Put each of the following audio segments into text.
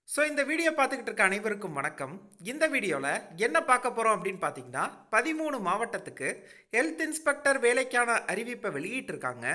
so இந்த video பார்த்துக்கிட்டு இருக்க அனைவருக்கும் வணக்கம் இந்த வீடியோவில் என்ன பார்க்க போகிறோம் அப்படின்னு பார்த்தீங்கன்னா பதிமூணு மாவட்டத்துக்கு ஹெல்த் இன்ஸ்பெக்டர் வேலைக்கான அறிவிப்பை வெளியிட்டிருக்காங்க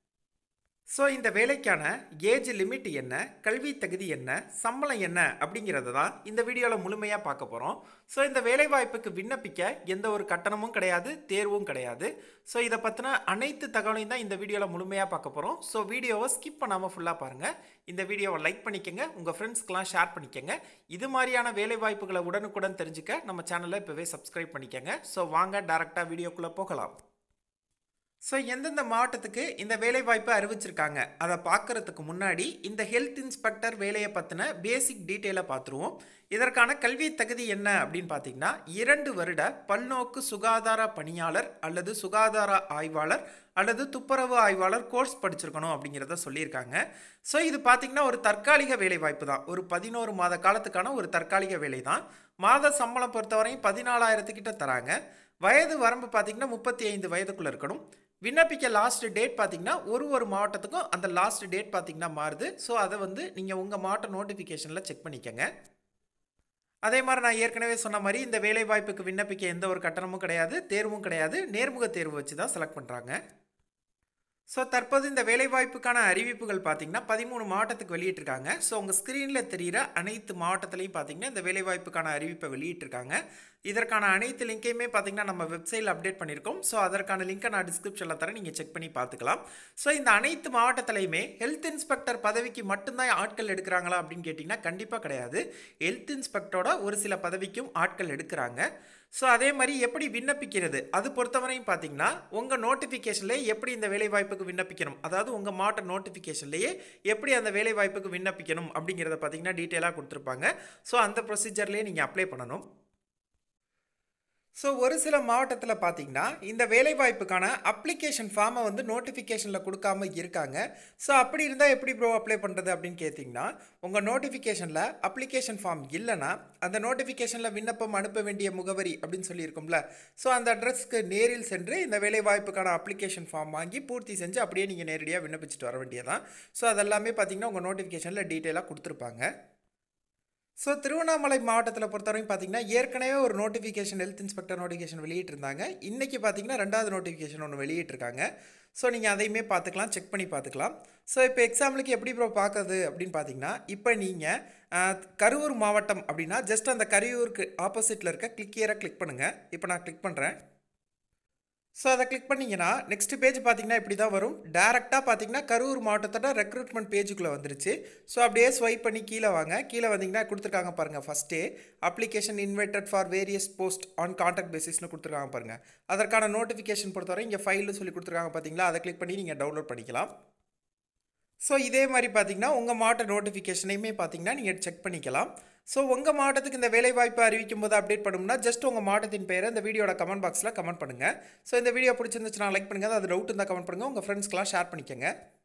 ஸோ இந்த வேலைக்கான ஏஜ் லிமிட் என்ன கல்வி தகுதி என்ன சம்பளம் என்ன அப்படிங்கிறத தான் இந்த வீடியோவில் முழுமையாக பார்க்க போகிறோம் ஸோ இந்த வேலைவாய்ப்புக்கு விண்ணப்பிக்க எந்த ஒரு கட்டணமும் கிடையாது தேர்வும் கிடையாது ஸோ இதை பற்றின அனைத்து தகவலையும் தான் இந்த வீடியோவில் முழுமையாக பார்க்க போகிறோம் ஸோ வீடியோவை ஸ்கிப் பண்ணாமல் ஃபுல்லாக பாருங்கள் இந்த வீடியோவை லைக் பண்ணிக்கங்க உங்கள் ஃப்ரெண்ட்ஸ்க்கெலாம் ஷேர் பண்ணிக்கங்க இது மாதிரியான வேலைவாய்ப்புகளை உடனுக்குடன் தெரிஞ்சுக்க நம்ம சேனலை இப்போவே சப்ஸ்கிரைப் பண்ணிக்கங்க ஸோ வாங்க டேரெக்டாக வீடியோக்குள்ளே போகலாம் ஸோ எந்தெந்த மாவட்டத்துக்கு இந்த வேலைவாய்ப்பை அறிவிச்சிருக்காங்க அதை பார்க்கறதுக்கு முன்னாடி இந்த ஹெல்த் இன்ஸ்பெக்டர் வேலையை பற்றின பேசிக் டீட்டெயிலை பார்த்துருவோம் இதற்கான கல்வி தகுதி என்ன அப்படின்னு பார்த்தீங்கன்னா இரண்டு வருட பல்நோக்கு சுகாதார பணியாளர் அல்லது சுகாதார ஆய்வாளர் அல்லது துப்புரவு ஆய்வாளர் கோர்ஸ் படிச்சிருக்கணும் அப்படிங்கிறத சொல்லியிருக்காங்க ஸோ இது பார்த்திங்கன்னா ஒரு தற்காலிக வேலைவாய்ப்பு தான் ஒரு பதினோரு மாத காலத்துக்கான ஒரு தற்காலிக வேலை தான் மாத சம்பளம் பொறுத்தவரையும் பதினாலாயிரத்துக்கிட்ட தராங்க வயது வரம்பு பார்த்திங்கன்னா முப்பத்தி ஐந்து வயதுக்குள்ளே இருக்கணும் விண்ணப்பிக்க லாஸ்ட் டேட் பார்த்தீங்கன்னா ஒரு ஒரு மாவட்டத்துக்கும் அந்த லாஸ்ட் டேட் பார்த்தீங்கன்னா மாறுது ஸோ அதை வந்து நீங்கள் உங்கள் மாவட்ட நோட்டிஃபிகேஷனில் செக் பண்ணிக்கோங்க அதே மாதிரி நான் ஏற்கனவே சொன்ன மாதிரி இந்த வேலை வாய்ப்புக்கு விண்ணப்பிக்க எந்த ஒரு கட்டணமும் கிடையாது தேர்வும் கிடையாது நேர்முக தேர்வு வச்சு தான் செலக்ட் பண்ணுறாங்க ஸோ தற்போது இந்த வேலைவாய்ப்புக்கான அறிவிப்புகள் பார்த்தீங்கன்னா பதிமூணு மாவட்டத்துக்கு வெளியிட்டிருக்காங்க ஸோ உங்கள் ஸ்க்ரீனில் தெரிகிற அனைத்து மாவட்டத்திலையும் பார்த்தீங்கன்னா இந்த வேலைவாய்ப்புக்கான அறிவிப்பை வெளியிட்டிருக்காங்க இதற்கான அனைத்து லிங்கையுமே பார்த்தீங்கன்னா நம்ம வெப்சைட்டில் அப்டேட் பண்ணியிருக்கோம் ஸோ அதற்கான லிங்க்கை நான் டிஸ்கிரிப்ஷனில் தரேன் நீங்கள் செக் பண்ணி பார்த்துக்கலாம் ஸோ இந்த அனைத்து மாவட்டத்திலையுமே ஹெல்த் இன்ஸ்பெக்டர் பதவிக்கு மட்டும்தான் ஆட்கள் எடுக்கிறாங்களா அப்படின்னு கேட்டிங்கன்னா கண்டிப்பாக கிடையாது ஹெல்த் இன்ஸ்பெக்டரோட ஒரு சில பதவிக்கும் ஆட்கள் எடுக்கிறாங்க ஸோ அதே மாதிரி எப்படி விண்ணப்பிக்கிறது அது பொறுத்தவரையும் பார்த்தீங்கன்னா உங்கள் நோட்டிஃபிகேஷன்லேயே எப்படி இந்த வேலைவாய்ப்புக்கு விண்ணப்பிக்கணும் அதாவது உங்கள் மாவட்ட நோட்டிஃபிகேஷன்லேயே எப்படி அந்த வேலைவாய்ப்புக்கு விண்ணப்பிக்கணும் அப்படிங்கிறத பார்த்தீங்கன்னா டீட்டெயிலாக கொடுத்துருப்பாங்க ஸோ அந்த ப்ரொசீஜர்லேயே நீங்கள் அப்ளை பண்ணணும் ஸோ ஒரு சில மாவட்டத்தில் பார்த்தீங்கன்னா இந்த வேலைவாய்ப்புக்கான அப்ளிகேஷன் ஃபார்மை வந்து நோட்டிஃபிகேஷனில் கொடுக்காம இருக்காங்க ஸோ அப்படி இருந்தால் எப்படி ப்ரோ அப்ளை பண்ணுறது அப்படின்னு கேட்டிங்கன்னா உங்கள் நோட்டிஃபிகேஷனில் அப்ளிகேஷன் ஃபார்ம் இல்லைன்னா அந்த நோட்டிஃபிகேஷனில் விண்ணப்பம் அனுப்ப வேண்டிய முகவரி அப்படின்னு சொல்லியிருக்கோம்ல ஸோ அந்த அட்ரஸ்க்கு நேரில் சென்று இந்த வேலைவாய்ப்புக்கான அப்ளிகேஷன் ஃபார்ம் வாங்கி பூர்த்தி செஞ்சு அப்படியே நீங்கள் நேரடியாக விண்ணப்பிச்சுட்டு வர வேண்டியதான் ஸோ அதெல்லாமே பார்த்தீங்கன்னா உங்கள் நோட்டிஃபிகேஷனில் டீட்டெயிலாக கொடுத்துருப்பாங்க ஸோ திருவண்ணாமலை மாவட்டத்தில் பொறுத்தவரைக்கும் பார்த்தீங்கன்னா ஏற்கனவே ஒரு நோட்டிஃபிகேஷன் ஹெல்த் இன்ஸ்பெக்டர் நோட்டிஃபிகேஷன் வெளியிட்டிருந்தாங்க இன்றைக்கி பார்த்தீங்கன்னா ரெண்டாவது நோட்டிஃபிகேஷன் ஒன்று வெளியிட்டிருக்காங்க ஸோ நீங்கள் அதையுமே பார்த்துக்கலாம் செக் பண்ணி பார்த்துக்கலாம் ஸோ இப்போ எக்ஸாம்பிளுக்கு எப்படி ப்ரோ பார்க்குறது அப்படின்னு பார்த்தீங்கன்னா இப்போ நீங்கள் கரூர் மாவட்டம் அப்படின்னா ஜஸ்ட் அந்த கரியூருக்கு ஆப்போசிட்டில் இருக்க கிளிக்கியரை கிளிக் பண்ணுங்கள் இப்போ நான் கிளிக் பண்ணுறேன் ஸோ அதை கிளிக் பண்ணிங்கன்னா நெக்ஸ்ட் பேஜ் பார்த்தீங்கன்னா இப்படி தான் வரும் டேரெக்டாக பார்த்தீங்கன்னா கரூர் மாவட்டத்தோட ரெக்ரூட்மெண்ட் பேஜுக்குள்ளே வந்துருச்சு ஸோ அப்படியே ஸ்வைப் பண்ணி கீழே வாங்க கீழே வந்தீங்கன்னா கொடுத்துருக்காங்க பாருங்கள் ஃபஸ்ட்டே application invited for various post on contract பேசிஸ்னு கொடுத்துருக்காங்க பாருங்கள் அதற்கான நோட்டிஃபிகேஷன் பொறுத்தவரை இங்கே ஃபைல்னு சொல்லி கொடுத்துருக்காங்க பார்த்தீங்களா அதை கிளிக் பண்ணி நீங்கள் டவுன்லோட் பண்ணிக்கலாம் ஸோ இதே மாதிரி பார்த்தீங்கன்னா உங்கள் மாவட்ட நோட்டிஃபிகேஷனையுமே பார்த்தீங்கன்னா நீங்கள் செக் பண்ணிக்கலாம் ஸோ உங்கள் மாவட்டத்துக்கு இந்த வேலைவாய்ப்பு அறிவிக்கும் போது அப்டேட் பண்ணணும்னா ஜஸ்ட் உங்கள் மாவட்டத்தின் பெயரை இந்த வீடியோட கமெண்ட் பாக்ஸில் கமெண்ட் பண்ணுங்கள் ஸோ இந்த வீடியோ பிடிச்சிருந்துச்சுன்னா லைக் பண்ணுங்கள் அது டவுட் இருந்தால் கமெண்ட் பண்ணுங்கள் உங்கள் ஃப்ரெண்ட்ஸ்க்கெலாம் ஷேர் பண்ணிக்கோங்க